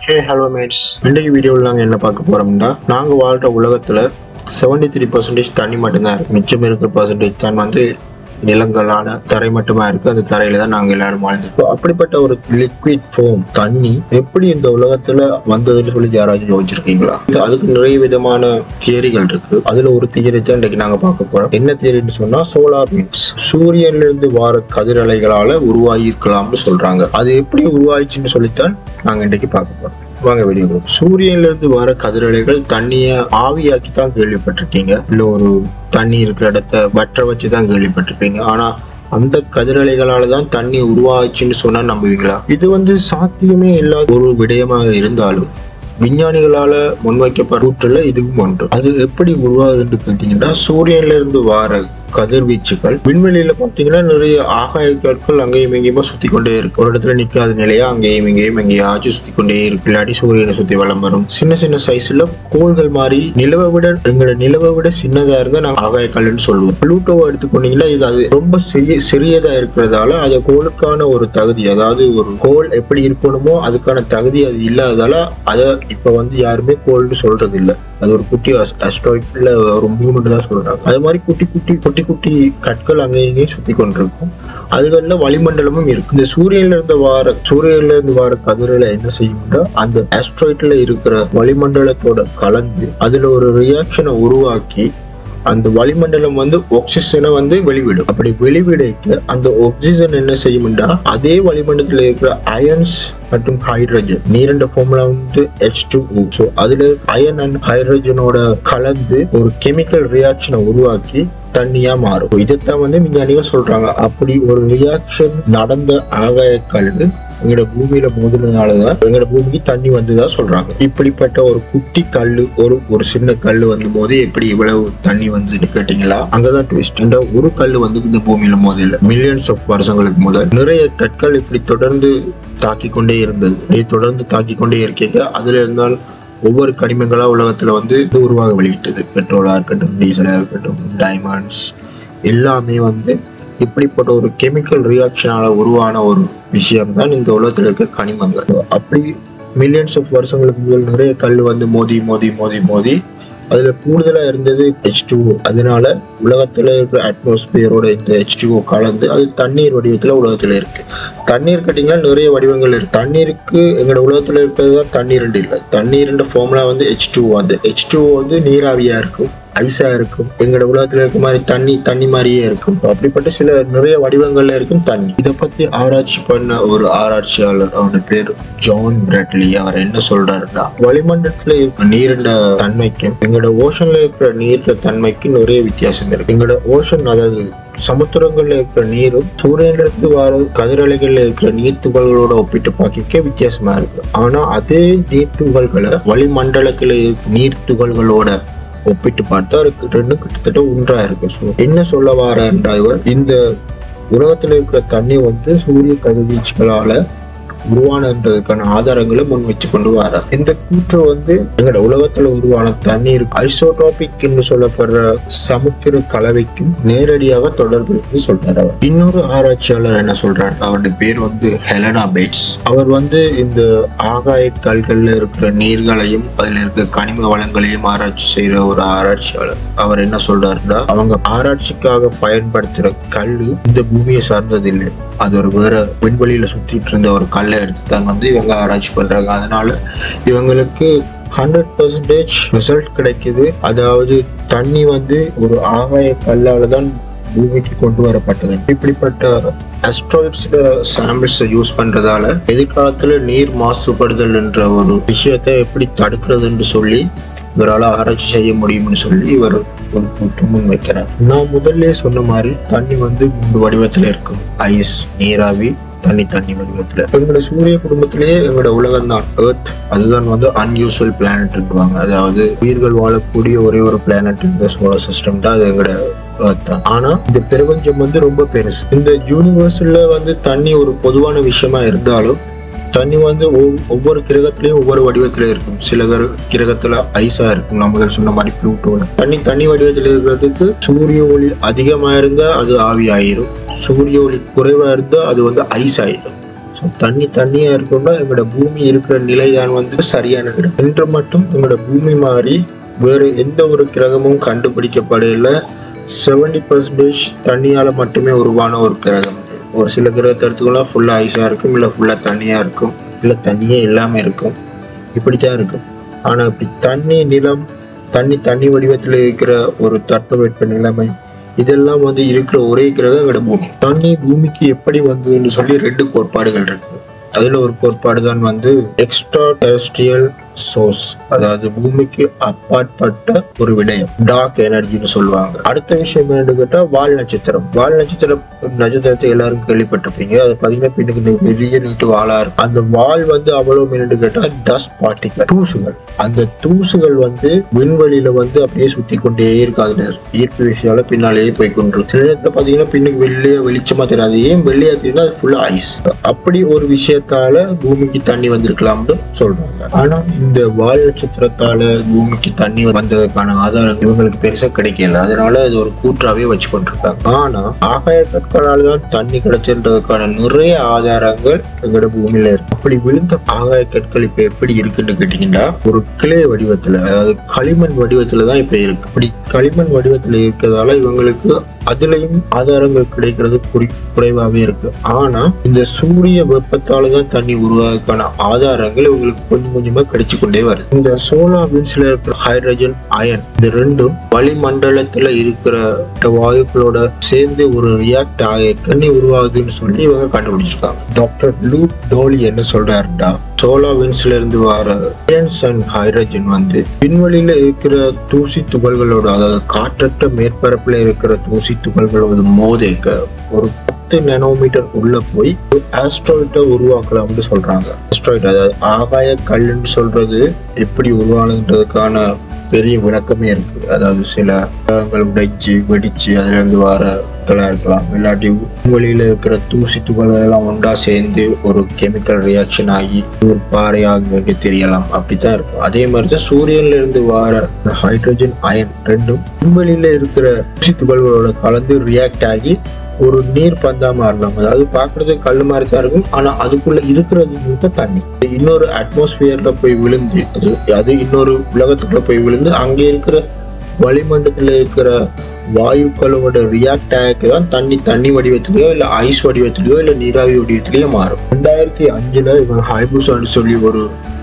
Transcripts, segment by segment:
Hey hello mats இன்றைக்கு வீடியோவில் நாங்கள் என்ன பார்க்க போகிறோம்னா நாங்கள் வாழ்கிற உலகத்தில் செவன்டி த்ரீ பர்சன்டேஜ் தண்ணி மட்டும்தான் இருக்கு மிச்சம் இருக்கிற பர்சன்டேஜ் தான் வந்து நிலங்களான தரை மட்டுமா இருக்கு அந்த தரையில தான் நாங்கள் எல்லாரும் வாழ்ந்துருக்கோம் அப்படிப்பட்ட ஒரு லிக்விட் ஃபோம் தண்ணி எப்படி இந்த உலகத்துல வந்ததுன்னு சொல்லி யாராச்சும் யோசிச்சிருக்கீங்களா இது அதுக்கு நிறைய விதமான தியரிகள் இருக்கு அதுல ஒரு தியரி தான் இன்றைக்கு நாங்க பார்க்க போறோம் என்ன தியரின்னு சொன்னா சோலார் விண்ட்ஸ் சூரியன்ல இருந்து வார கதிரலைகளால உருவாகி இருக்கலாம்னு சொல்றாங்க அது எப்படி உருவாயிச்சுன்னு சொல்லித்தான் நாங்க இன்றைக்கு பார்க்க போறோம் வாங்க வீடியோ சூரியன்ல இருந்து வர கதிரலைகள் தண்ணிய ஆவியாக்கி தான் கேள்விப்பட்டிருக்கீங்க இல்ல ஒரு தண்ணி இருக்கிற இடத்த வற்ற வச்சு தான் கேள்விப்பட்டிருப்பீங்க ஆனா அந்த கதிரலைகளால தான் தண்ணி உருவாச்சுன்னு சொன்னா நம்புவீங்களா இது வந்து சாத்தியமே இல்லாத ஒரு விடயமாக இருந்தாலும் விஞ்ஞானிகளால முன்வைக்கப்பட்ட கூற்றுல இதுவும் ஒன்று அது எப்படி உருவாகுதுன்னு கேட்டீங்கன்னா சூரியன்ல இருந்து வார கதிர்வீச்சுகள் விண்வெளியில பாத்தீங்கன்னா நிறைய ஆகாய கற்கள் அங்கேயும் இங்கேயுமா சுத்தி கொண்டே இருக்கு ஒரு இடத்துல நிக்காத நிலையா அங்கேயும் இங்கேயும் எங்கேயாச்சும் சுத்தி கொண்டே இருக்கு இல்லாட்டி சூரியனை சுத்தி வலம் வரும் சின்ன சின்ன சைஸ்ல கோள்கள் மாதிரி நிலவை விட எங்களோட நிலவை விட சின்னதா இருந்தா நாங்க ஆகாய கல்லுன்னு சொல்லுவோம் புளூட்டோவை எடுத்துக்கொண்டீங்கன்னா இது அது ரொம்ப சிறிய சிறியதா இருக்கிறதால அது கோளுக்கான ஒரு தகுதி அதாவது ஒரு கோள் எப்படி இருக்கணுமோ அதுக்கான தகுதி அது இல்லாததால அதை இப்ப வந்து யாருமே கோள்னு சொல்றது இல்ல அது ஒரு குட்டி அஸ்ட்ராய்ட்ல ஒரு மூணு தான் சொல்றாங்க அது மாதிரி குட்டி குட்டி குட்டி குட்டி கற்கள் அங்கேயும் இங்கேயும் சுத்தி கொண்டிருக்கும் அதுகளில் வளிமண்டலமும் இருக்கு இந்த சூரியன்ல இருந்து வார சூரியன்ல இருந்து வார கதிரில என்ன செய்யும்னா அந்த ஆஸ்ட்ராய்ட்ல இருக்கிற வளிமண்டலத்தோட கலந்து அதுல ஒரு ரியாக்ஷனை உருவாக்கி அந்த வளிமண்டலம் வந்து ஆக்சிஜனை வந்து வெளிவிடும் அப்படி வெளிவிடைக்க அந்த ஆக்சிஜன் என்ன செய்யும்னா அதே வளிமண்டலத்தில் இருக்கிற அயன்ஸ் மற்றும் ஹைட்ரஜன் நீரண்ட ஃபார்முலா வந்து ஹெச் டூ ஸோ அதுல அயன் அண்ட் ஹைட்ரஜனோட கலந்து ஒரு கெமிக்கல் ரியாக்ஷனை உருவாக்கி தண்ணியா மாறும் இதைத்தான் வந்து விஞ்ஞானிகள் சொல்றாங்க அப்படி ஒரு ரியாக்ஷன் நடந்த ஆகாய கல்வி எங்களோட பூமியில மோதினதுனாலதான் எங்களோட பூமிக்கு தண்ணி வந்துதான் சொல்றாங்க இப்படிப்பட்ட ஒரு குட்டி கல்லு ஒரு ஒரு சின்ன கல்லு வந்து போது எப்படி இவ்வளவு தண்ணி வந்துன்னு கேட்டீங்களா அங்கதான் ட்விஸ்ட் இந்த ஒரு கல்லு வந்து இந்த பூமியில மோதில மில்லியன்ஸ் ஆஃப் வருஷங்களுக்கு முதல் நிறைய கற்கள் இப்படி தொடர்ந்து தாக்கி கொண்டே இருந்தது இப்படி தொடர்ந்து தாக்கி கொண்டே இருக்க அதுல இருந்தால் ஒவ்வொரு கனிமங்களா உலகத்துல வந்து இது உருவாக வெளியிட்டது பெட்ரோலா இருக்கட்டும் டீசலா இருக்கட்டும் டைமண்ட்ஸ் எல்லாமே வந்து இப்படிப்பட்ட ஒரு கெமிக்கல் ரியாக்ஷனால உருவான ஒரு விஷயம் தான் இந்த உலகத்துல இருக்க கனிமங்கள் அப்படி மில்லியன்ஸ் ஆஃப் வருஷங்களுக்கு முதல் நிறைய கல் வந்து மோதி மோதி மோதி மோதி அதுல கூடுதலா இருந்தது ஹெச் டூ அதனால உலகத்துல இருக்கிற அட்மாஸ்பியரோட இந்த ஹெச் டூ கலந்து அது தண்ணீர் வடிவத்துல உலகத்துல இருக்கு தண்ணீர் கேட்டீங்கன்னா நிறைய வடிவங்கள் இருக்கு தண்ணீருக்கு எங்களோட உலகத்துல இருக்கிறது தான் தண்ணீர் இல்லை தண்ணீர்ன்ற ஃபார்முலா வந்து ஹெச் டூ வந்து ஹெச் டூ வந்து நீராவியா இருக்கும் ஐஸா இருக்கும் எங்களோட உலகத்துல இருக்க மாதிரி தண்ணி தண்ணி மாதிரியே இருக்கும் அப்படிப்பட்ட சில நிறைய வடிவங்கள்ல இருக்கும் தண்ணி இதை பத்தி ஆராய்ச்சி பண்ண ஒரு ஆராய்ச்சியாளர் அவருடைய பேர் ஜான் பிராட்லி அவர் என்ன சொல்றாருன்னா வளிமண்டலத்துல இருக்க நீரின் தன்மைக்கும் எங்களோட ஓஷன்ல இருக்கிற நீர் தன்மைக்கும் நிறைய வித்தியாசம் இருக்கு எங்களோட ஓஷன் அதாவது சமுத்திரங்கள்ல இருக்கிற நீரும் சூரியனிலிருந்து வர கதிரலைகள்ல இருக்கிற நீர் துகள்களோட ஒப்பிட்டு பார்க்க வித்தியாசமா இருக்கு ஆனா அதே நீர் துகள்களை வளிமண்டலத்துல இருக்க நீர் துகள்களோட ஒப்பிட்டு பார்த்தா இருக்கு ரெண்டும் கிட்டத்தட்ட ஒன்றா இருக்கு ஸோ என்ன சொல்ல வாரன்றா இவர் இந்த உலகத்துல இருக்கிற தண்ணி வந்து சூரிய கதிர்வீச்சுகளால உருவானதுக்கான ஆதாரங்களை முன் வச்சு கொண்டு வர இந்த கூற்று வந்து எங்களோட உலகத்துல உருவான தண்ணீர் ஐசோட்ராபிக் என்று சொல்லப்படுற சமுத்திர கலவைக்கும் நேரடியாக தொடர்பு இருக்கு சொல்றாரு அவர் இன்னொரு ஆராய்ச்சியாளர் என்ன சொல்றாரு அவருடைய பேர் வந்து ஹெலனா பேட்ஸ் அவர் வந்து இந்த ஆகாய கல்கள்ல இருக்கிற நீர்களையும் அதுல இருக்க கனிம வளங்களையும் ஆராய்ச்சி செய்யற ஒரு ஆராய்ச்சியாளர் அவர் என்ன சொல்றாருன்னா அவங்க ஆராய்ச்சிக்காக பயன்படுத்துற கல்லு இந்த பூமியை சார்ந்தது இல்லை அது ஒரு வேற விண்வெளியில சுத்திட்டு இருந்த ஒரு கல்லை எடுத்து தான் வந்து இவங்க ஆராய்ச்சி பண்றாங்க அதனால இவங்களுக்கு ஹண்ட்ரட் பர்சன்டேஜ் ரிசல்ட் கிடைக்குது அதாவது தண்ணி வந்து ஒரு ஆகாய கல்லால தான் பூமிக்கு கொண்டு வரப்பட்டது இப்படிப்பட்ட அஸ்ட்ராய்ட்ஸ்ல சாம்பிள்ஸ் யூஸ் பண்றதால எதிர்காலத்துல நீர் மாசுபடுதல் என்ற ஒரு விஷயத்தை எப்படி தடுக்கிறதுன்னு சொல்லி இவரால் ஆராய்ச்சி செய்ய முடியும்னு சொல்லி இவர் ஒரு கூற்று முன் வைக்கிறார் நான் முதல்ல சொன்ன மாதிரி தண்ணி வந்து மூன்று வடிவத்துல இருக்கும் ஐஸ் நீராவி தண்ணி தண்ணி வடிவத்துல எங்களோட சூரிய குடும்பத்திலேயே எங்களோட உலகம் தான் எர்த் அதுதான் வந்து அன்யூஸ்வல் பிளானட்வாங்க அதாவது உயிர்கள் வாழக்கூடிய ஒரே ஒரு பிளானட் இந்த சோலார் சிஸ்டம் தான் அது எங்களோட எர்த் தான் ஆனா இந்த பிரபஞ்சம் வந்து ரொம்ப பெருசு இந்த யூனிவர்ஸ்ல வந்து தண்ணி ஒரு பொதுவான விஷயமா இருந்தாலும் தண்ணி வந்து ஒவ்- ஒவ்வொரு கிரகத்திலயும் ஒவ்வொரு வடிவத்துல இருக்கும் சில கிர- கிரகத்துல ஐஸா இருக்கும் நம்ம முதல்ல சொன்ன மாதிரி ப்ளூட்டோல தண்ணி தண்ணி வடிவத்தில் இருக்கிறதுக்கு சூரிய ஒளி அதிகமா இருந்தா அது ஆவி ஆயிரும் சூரிய ஒளி குறைவா இருந்தா அது வந்து ஐஸ் ஆயிடும் ஸோ தண்ணி தண்ணியா இருக்கும்னா எங்களோட பூமி இருக்கிற நிலை தான் வந்து சரியான இடம் என்று மட்டும் எங்களோட பூமி மாறி வேறு எந்த ஒரு கிரகமும் கண்டுபிடிக்கப்படல செவன்டி பர்சன்டேஜ் தண்ணியால மட்டுமே உருவான ஒரு கிரகம் இது. ஒரு சில கிரகத்தை எடுத்துக்கலாம் ஃபுல்லா ஐஸா இருக்கும் இல்லை ஃபுல்லா தண்ணியா இருக்கும் இல்லை தண்ணியே இல்லாம இருக்கும் இப்படித்தான் இருக்கும் ஆனா இப்படி தண்ணி நிலம் தண்ணி தண்ணி வடிவத்தில் இருக்கிற ஒரு தட்பவெட்ப நிலைமை இதெல்லாம் வந்து இருக்கிற ஒரே கிரகம் எங்களோட பூமி தண்ணி பூமிக்கு எப்படி வந்ததுன்னு சொல்லி ரெண்டு கோட்பாடுகள் இருக்கு அதுல ஒரு கோட்பாடு தான் வந்து எக்ஸ்ட்ரா டெரஸ்ட்ரியல் சோர்ஸ் அதாவது பூமிக்கு அப்பாற்பட்ட ஒரு விடயம் டார்க் எனர்ஜின்னு சொல்லுவாங்க அடுத்த விஷயம் என்னன்னு கேட்டா வால் நட்சத்திரம் வால் நட்சத்திரம் நட்சத்திரத்தை எல்லாரும் கேள்விப்பட்டிருப்பீங்க அது பாத்தீங்கன்னா பின்னுக்கு பெரிய நீட்டு வாளா இருக்கும் அந்த வால் வந்து அவ்வளவு என்னன்னு கேட்டா டஸ்ட் பார்ட்டிகல் தூசுகள் அந்த தூசுகள் வந்து விண்வெளியில வந்து அப்படியே சுத்தி கொண்டே இருக்கு அதுல ஈர்ப்பு விஷயால பின்னாலேயே போய் கொண்டு சில நேரத்துல பாத்தீங்கன்னா பின்னுக்கு வெள்ளையா வெளிச்சமா தெரியாது ஏன் வெள்ளையா தெரியும்னா அது ஃபுல்லா ஐஸ் அப்படி ஒரு விஷயத்தால பூமிக்கு தண்ணி வந்திருக்கலாம்னு சொல்றாங்க ஆனா இந்த வால் நட்சத்திரத்தால பூமிக்கு தண்ணி வந்ததுக்கான ஆதாரம் இவங்களுக்கு பெருசா கிடைக்கல அதனால அது ஒரு கூற்றாவே வச்சு கொண்டிருக்காங்க ஆனா ஆகாய கற்களால தான் தண்ணி கிடைச்சுன்றதுக்கான நிறைய ஆதாரங்கள் எங்களோட பூமியில இருக்கு அப்படி விழுந்த ஆகாய கற்கள் இப்ப எப்படி இருக்குன்னு கேட்டீங்கன்னா ஒரு கிளை வடிவத்துல அதாவது களிமண் வடிவத்துல தான் இப்ப இருக்கு அப்படி களிமண் வடிவத்துல இருக்கிறதால இவங்களுக்கு அதுலயும் ஆதாரங்கள் கிடைக்கிறது குறி குறைவாகவே இருக்கு ஆனா இந்த சூரிய வெப்பத்தால தான் தண்ணி உருவாவதற்கான ஆதாரங்கள் இவங்களுக்கு கொஞ்சம் கொஞ்சமா கிடைச்சு கொண்டே வருது இந்த சோலார் விண்ட்ஸ்ல இருக்கிற ஹைட்ரஜன் அயன் இந்த ரெண்டும் வளிமண்டலத்துல இருக்கிற வாயுக்களோட சேர்ந்து ஒரு ரியாக்ட் ஆகி கண்ணி உருவாகுதுன்னு சொல்லி இவங்க கண்டுபிடிச்சிருக்காங்க டாக்டர் லூப் டோலி என்ன சொல்றாருன்னா சோலார் விண்ட்ஸ்ல இருந்து வர அயன்ஸ் அண்ட் ஹைட்ரஜன் வந்து விண்வெளியில இருக்கிற தூசி துகள்களோட அதாவது காற்றற்ற மேற்பரப்புல இருக்கிற தூசி துகள்களோட மோதேக்க ஒரு பத்து நானோமீட்டர் உள்ள போய் ஆஸ்ட்ராய்டை உருவாக்கலாம்னு சொல்றாங்க ஆஸ்ட்ராய்டு அதாவது ஆகாய கல்லுன்னு சொல்றது எப்படி உருவானதுன்றதுக்கான பெரிய விளக்கமே இருக்கு அதாவது சில கிரகங்கள் உடைச்சு வெடிச்சு அதுல இருந்து வர கெமிக்கலா இருக்கலாம் இல்லாட்டி விண்வெளியில இருக்கிற தூசி துகள்கள் எல்லாம் ஒன்றா சேர்ந்து ஒரு கெமிக்கல் ரியாக்ஷன் ஆகி ஒரு பாறையாக தெரியலாம் அப்படித்தான் இருக்கும் அதே மாதிரி தான் சூரியன்ல இருந்து வர ஹைட்ரஜன் அயன் ரெண்டும் விண்வெளியில இருக்கிற தூசி துகள்களோட கலந்து ரியாக்ட் ஆகி ஒரு நீர் பந்தா மாறலாம் அதாவது பாக்குறதுக்கு கல் மாதிரி தான் இருக்கும் ஆனா அதுக்குள்ள இருக்கிறது முழுக்க தண்ணி இன்னொரு அட்மாஸ்பியர்ல போய் விழுந்து அது அது இன்னொரு உலகத்துக்குள்ள போய் விழுந்து அங்கே இருக்கிற வளிமண்டலத்துல இருக்கிற வாயுக்களோட ரியாக்ட் ஆகி தான் தண்ணி தண்ணி வடிவத்திலேயோ இல்ல ஐஸ் வடிவத்திலேயோ இல்ல நீராவி வடிவத்திலேயோ மாறும் ரெண்டாயிரத்தி அஞ்சுல இவன் ஹைபூசான்னு சொல்லி ஒரு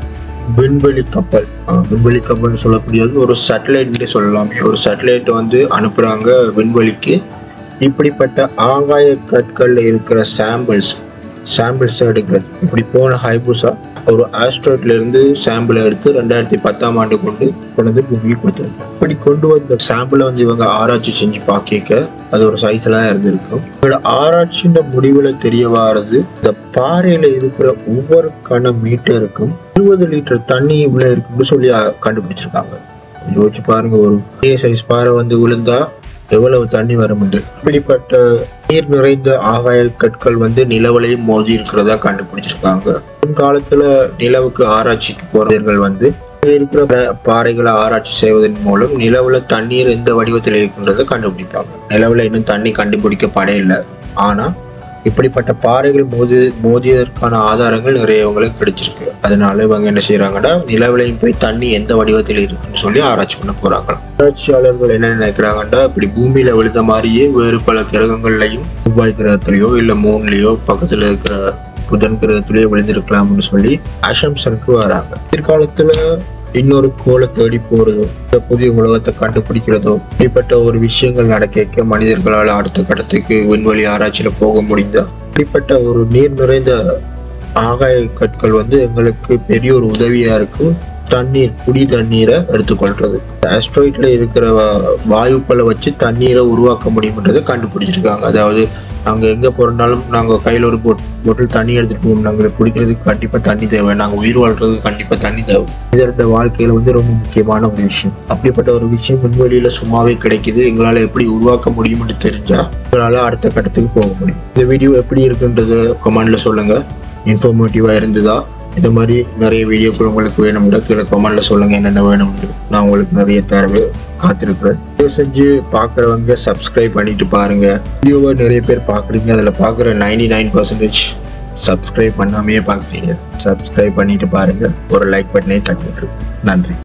விண்வெளி கப்பல் ஆஹ் விண்வெளி கப்பல்னு சொல்லக்கூடியது ஒரு சேட்டலைட்னு சொல்லலாமே ஒரு சேட்டலைட் வந்து அனுப்புறாங்க விண்வெளிக்கு இப்படிப்பட்ட ஆகாய கற்கள்ல இருக்கிற சாம்பிள்ஸ் சாம்பிள்ஸ் எடுக்கிறது இப்படி போன ஹைபூசா ஒரு ஆஸ்ட்ராய்ட்ல இருந்து சாம்பிளை எடுத்து ரெண்டாயிரத்தி பத்தாம் ஆண்டு கொண்டு கொண்டு வந்து பூமிக்கு கொடுத்துருக்கு இப்படி கொண்டு வந்த சாம்பிளை வந்து இவங்க ஆராய்ச்சி செஞ்சு பார்க்க அது ஒரு சைஸ்ல தான் இருந்திருக்கும் இதோட ஆராய்ச்சியின் முடிவுல தெரிய வாரது இந்த பாறையில இருக்கிற ஒவ்வொரு கன மீட்டருக்கும் இருபது லிட்டர் தண்ணி உள்ள இருக்குன்னு சொல்லி அஹ், கண்டுபிடிச்சிருக்காங்க யோசிச்சு பாருங்க ஒரு பெரிய சைஸ் பாறை வந்து விழுந்தா எவ்வளவு தண்ணி வரும்ண்டு இப்படிப்பட்ட நீர் நிறைந்த ஆகாய கற்கள் வந்து நிலவலையும் மோதி இருக்கிறதா கண்டுபிடிச்சிருக்காங்க முன்காலத்துல நிலவுக்கு ஆராய்ச்சிக்கு போறவர்கள் வந்து இங்க இருக்கிற பா- பாறைகளை ஆராய்ச்சி செய்வதன் மூலம் நிலவுல தண்ணீர் எந்த வடிவத்தில் இருக்கின்றதை கண்டுபிடிப்பாங்க நிலவுல இன்னும் தண்ணி கண்டுபிடிக்கப்பட இல்லை ஆனா இப்படிப்பட்ட பாறைகள் மோதி மோதியதற்கான ஆதாரங்கள் நிறைய இவங்களுக்கு கிடைச்சிருக்கு அதனால இவங்க என்ன செய்யறாங்கன்னா நிலவிலையும் போய் தண்ணி எந்த வடிவத்தில் இருக்குன்னு சொல்லி ஆராய்ச்சி பண்ண போறாங்க ஆராய்ச்சியாளர்கள் என்ன நினைக்கிறாங்கன்னா இப்படி பூமியில விழுந்த மாதிரியே வேறு பல கிரகங்கள்லையும் செவ்வாய் கிரகத்திலேயோ இல்ல மூன்லயோ பக்கத்துல இருக்கிற புதன் கிரகத்திலேயோ விழுந்திருக்கலாம்னு சொல்லி அசம்சனுக்கு வராங்க பிற்காலத்துல இன்னொரு கோளை தேடி போறதோ இல்ல புதிய உலகத்தை கண்டுபிடிக்கிறதோ இப்படிப்பட்ட ஒரு விஷயங்கள் நடக்க மனிதர்களால் அடுத்த கட்டத்துக்கு விண்வெளி ஆராய்ச்சியில போக முடிந்தா இப்படிப்பட்ட ஒரு நீர் நிறைந்த ஆகாய கற்கள் வந்து எங்களுக்கு பெரிய ஒரு உதவியா இருக்கும் தண்ணீர் குடி தண்ணீரை எடுத்துக்கொள்றது ஆஸ்ட்ராய்ட்ல இருக்கிற வா- வாயுக்களை வச்சு தண்ணீரை உருவாக்க முடியும்ன்றதை கண்டுபிடிச்சிருக்காங்க அதாவது நாங்க எங்க போறனாலும் நாங்க கையில ஒரு பொட் பொட்டில் தண்ணி எடுத்துட்டு போவோம் நாங்களுக்கு குடிக்கிறதுக்கு கண்டிப்பா தண்ணி தேவை நாங்க உயிர் வாழ்றதுக்கு கண்டிப்பா தண்ணி தேவை இதோட வாழ்க்கையில வந்து ரொம்ப முக்கியமான ஒரு விஷயம் அப்படிப்பட்ட ஒரு விஷயம் விண்வெளியில சும்மாவே கிடைக்குது எங்களால எப்படி உருவாக்க முடியும்னு தெரிஞ்சா எங்களால அடுத்த கட்டத்துக்கு போக முடியும் இந்த வீடியோ எப்படி இருக்குன்றத கமெண்ட்ல சொல்லுங்க இன்ஃபர்மேட்டிவா இருந்ததா இந்த மாதிரி நிறைய வீடியோக்கள் உங்களுக்கு வேணும்னா கீழே கமெண்ட்ல சொல்லுங்க என்னென்ன வேணும்னு நான் உங்களுக்கு நிறைய தரவு காத்திருக்கிறேன் தயவு செஞ்சு பார்க்குறவங்க சப்ஸ்கிரைப் பண்ணிட்டு பாருங்க வீடியோவை நிறைய பேர் பார்க்குறீங்க அதில் பார்க்குற நைன்டி நைன் பர்சன்டேஜ் சப்ஸ்கிரைப் பண்ணாமையே பார்க்குறீங்க சப்ஸ்கிரைப் பண்ணிட்டு பாருங்க ஒரு லைக் பட்டனே தட்டிட்டு நன்றி